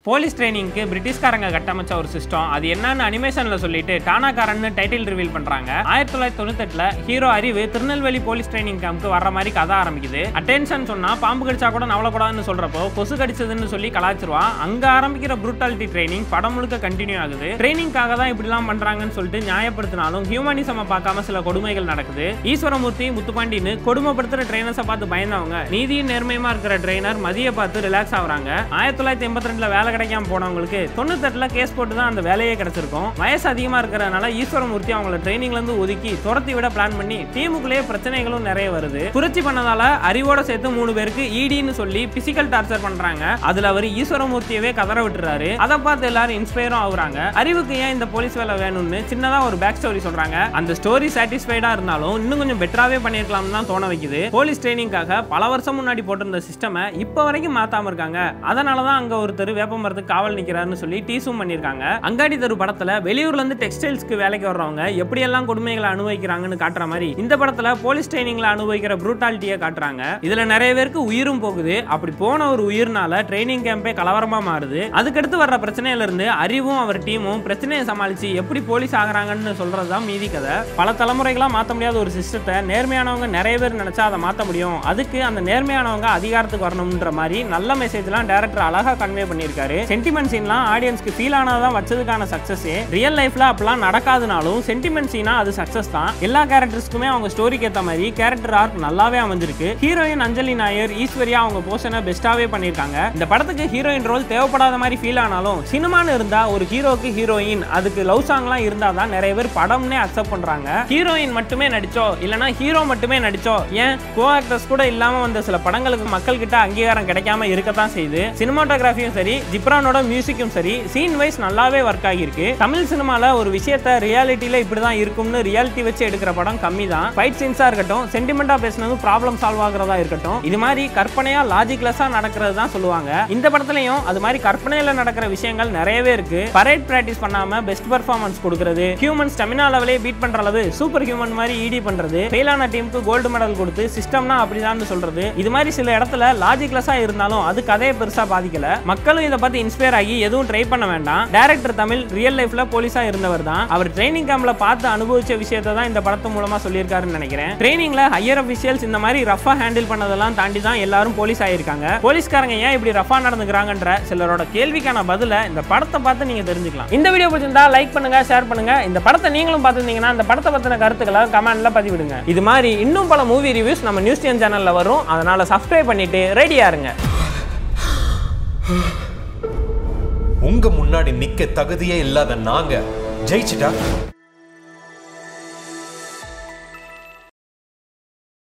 police ட்ரைனிங்க்கு பிரிட்டிஷ்காரங்க கட்டமைச்ச ஒரு system அது என்னன்னு அனிமேஷன்ல சொல்லிட்டு டானாகாரன்னு டைட்டில் ரிவீல் பண்றாங்க ஆயிரத்தி தொள்ளாயிரத்தி தொண்ணூத்தெட்டுல ஹீரோ அறிவு திருநெல்வேலி போலீஸ் ட்ரைனிங் கேம்க்கு வர்ற மாதிரி கதை ஆரம்பிக்குது அட்டென்ஷன் சொன்னா பாம்பு கடிச்சா கூட நவலக்கூடாதுன்னு சொல்றப்போ கொசு கடிச்சதுன்னு சொல்லி கலாச்சிருவான் அங்க ஆரம்பிக்கிற புரூட்டாலிட்டி ட்ரைனிங் படம் முழுக்க கண்டினியூ ஆகுது ட்ரைனிங்காக தான் இப்படிலாம் பண்றாங்கன்னு சொல்லிட்டு நியாயப்படுத்தினாலும் ஹியூமனிசம் பார்க்காம சில கொடுமைகள் நடக்குது ஈஸ்வரமூர்த்தி முத்துப்பாண்டின்னு கொடுமைப்படுத்துற ட்ரைனர்ஸை பார்த்து பயந்தவங்க நீதியும் நேர்மையுமா இருக்கிற ட்ரைனர் மதிய பார்த்து ரிலாக்ஸ் ஆகுறாங்க ஆயிரத்தி தொள்ளாயிரத்தி எண்பத்தி ரெண்டுல வேலை கிடைக்காம போனவங்களுக்கு தொண்ணூத்தெட்டுல கேஸ் போட்டு தான் அந்த வேலையே கிடைச்சிருக்கும் வயசு அதிகமா இருக்கிறதுனால ஈஸ்வரமூர்த்தி அவங்கள ட்ரைனிங்ல இருந்து ஒதுக்கி துரத்தி விட பிளான் பண்ணி டீமுக்குள்ளேயே பிரச்சனைகளும் நிறைய வருது புரட்சி பண்ணதால அறிவோட சேர்த்து மூணு பேருக்கு ஈடின்னு சொல்லி பிசிக்கல் டார்ச்சர் பண்றாங்க அதுல அவர் ஈஸ்வரமூர்த்தியவே கதற விட்டுறாரு அதை பார்த்து எல்லாரும் இன்ஸ்பயரும் ஆகுறாங்க அறிவுக்கு ஏன் இந்த போலீஸ் வேலை வேணும்னு சின்னதா ஒரு பேக் ஸ்டோரி சொல்றாங்க அந்த ஸ்டோரி சாட்டிஸ்ஃபைடா இருந்தாலும் இன்னும் கொஞ்சம் பெட்டராவே பண்ணிருக்கலாம் தான் தோண வைக்குது போலீஸ் ட்ரைனிங்காக பல வருஷம் முன்னாடி போட்டிருந்த சிஸ்டமை இப்போ வரைக்கும் மாத்தாம இருக்காங்க அதனால தான் அங்க ஒருத்தர் வேப்ப மரத்துக்கு காவல் நிக்கிறாருன்னு சொல்லி டீஸும் பண்ணிருக்காங்க அங்காடி தெரு படத்துல வெளியூர்ல இருந்து டெக்ஸ்டைல்ஸ்க்கு வேலைக்கு வர்றவங்க எப்படியெல்லாம் கொடுமைகளை அனுபவிக்கிறாங்கன்னு காட்டுற மாதிரி இந்த படத்துல போலீஸ் ட்ரைனிங்ல அனுபவிக்கிற ப்ரூட்டாலிட்டியை காட்டுறாங்க இதுல நிறைய பேருக்கு உயிரும் போகுது அப்படி போன ஒரு உயிர்னால ட்ரைனிங் கேம்பே கலவரமா மாறுது அதுக்கடுத்து வர்ற பிரச்சனையில இருந்து அறிவும் அவர் டீமும் பிரச்சனையை சமாளிச்சு எப்படி போலீஸ் ஆகுறாங்கன்னு சொல்றது தான் மீதி கதை பல தலைமுறைகளா மாத்த முடியாத ஒரு சிஸ்டத்தை நேர்மையானவங்க நிறைய பேர் நினைச்சா அதை மாத்த முடியும் அதுக்கு அந்த நேர்மையானவங்க அதிகாரத்துக்கு வரணும்ன்ற மாதிரி நல்ல மெசேஜ்லாம் டேரக்டர் அழகா கன்வே பண்ணியிருக்காரு சென்டிமெண்ட் சீன்லாம் ஆடியன்ஸ்க்கு ஃபீல் ஆனதான் வச்சதுக்கான சக்சஸ் ரியல் லைஃப்ல அப்பெல்லாம் நடக்காதுனாலும் சென்டிமெண்ட் சீனா அது சக்சஸ் தான் எல்லா கேரக்டர்ஸ்க்குமே அவங்க ஸ்டோரிக்கு ஏத்த மாதிரி கேரக்டர் ஆர்க் நல்லாவே அமைஞ்சிருக்கு ஹீரோயின் அஞ்சலி நாயர் ஈஸ்வரியா அவங்க போர்ஷனை பெஸ்ட்டாவே பண்ணியிருக்காங்க இந்த படத்துக்கு ஹீரோயின் ரோல் தேவைப்படாத மாதிரி ஃபீல் ஆனாலும் சினிமான்னு இருந்தா ஒரு ஹீரோக்கு ஹீரோயின் அதுக்கு லவ் சாங்லாம் இருந்தா தான் நிறைய பேர் படம்னே அக்செப்ட் பண்றாங்க ஹீரோயின் மட்டுமே நடிச்சோ இல்லனா ஹீரோ மட்டுமே நடிச்சோ ஏன் கோ ஆக்டர்ஸ் கூட இல்லாம வந்த சில படங்களுக்கு மக்கள் கிட்ட அங்கீகாரம் கிடைக்காம இருக்கத்தான் செய்யுது சினிமாட்டோகிராஃபியும் சரி ஜிப்ரானோட மியூசிக்கும் சரி சீன் வைஸ் நல்லாவே ஒர்க் ஆகியிருக்கு தமிழ் சினிமால ஒரு விஷயத்த ரியாலிட்டியில இப்படிதான் இருக்கும்னு ரியாலிட்டி வச்சு எடுக்கிற படம் கம்மி தான் ஃபைட் சீன்ஸா இருக்கட்டும் சென்டிமெண்டா பேசினதும் ப்ராப்ளம் சால்வ் ஆகுறதா இருக்கட்டும் இது மாதிரி கற்பனையா லாஜிக்லெஸ்ஸா நடக்கிறது தான் சொல்லுவாங்க இந்த படத்துலயும் அது மாதிரி கற்பனையில நடக்கிற விஷயங்கள் நிறையவே இருக்கு பரேட் பிராக்டிஸ் பண்ணாம பெஸ்ட் பெர்ஃபார்மன்ஸ் கொடுக்கறது ஹியூமன் ஸ்டெமினா லெவலே பீட் பண்ற அளவு சூப்பர் ஹியூமன் மாதிரி ஈடி பண்றது ஃபெயிலான டீமுக்கு கோல்டு மெடல் கொடுத்து சிஸ்டம்னா அப்படிதான் சொல்றது இது மாதிரி சில இடத்துல லாஜிக்லெஸ்ஸா இருந்தாலும் அது கதையை பெருசா பாதிக்கல மக்களும் இதை பார்த்து இன்ஸ்பயர் ஆகி எதுவும் ட்ரை பண்ண வேண்டாம் டேரக்டர் தமிழ் ரியல் லைஃப்ல போலீஸா இருந்தவர் தான் அவர் ட்ரைனிங் கேம்ப்ல பார்த்து அனுபவிச்ச விஷயத்தை தான் இந்த படத்து மூலமா சொல்லியிருக்காருன்னு நினைக்கிறேன் ட்ரைனிங்ல ஹையர் அபிஷியல்ஸ் இந்த மாதிரி ரஃபா ஹேண்டில் பண்ணதெல்லாம் தாண்டி தான் எல்லாரும் போலீஸ் ஆயிருக்காங்க போலீஸ்காரங்க ஏன் இப்படி ரஃபா நடந்துக்கிறாங்கன்ற சிலரோட கேள்விக்கான பதில இந்த படத்தை பார்த்து நீங்க தெரிஞ்சுக்கலாம் இந்த வீடியோ பிடிச்சிருந்தா லைக் பண்ணுங்க ஷேர் பண்ணுங்க இந்த படத்தை நீங்களும் பார்த்துருந்தீங்கன்னா இந்த படத்தை பத்தின கருத்துக்களை கமெண்ட்ல பதிவிடுங்க இது மாதிரி இன்னும் பல மூவி ரிவ்யூஸ் நம்ம நியூஸ் டென் சேனல்ல வரும் அதனால சப்ஸ்கிரைப் பண்ணிட்டு ரெடியா இருங்க உங்க முன்னாடி நிக்க தகுதியே இல்லாத நாங்க ஜெயிச்சிட்டா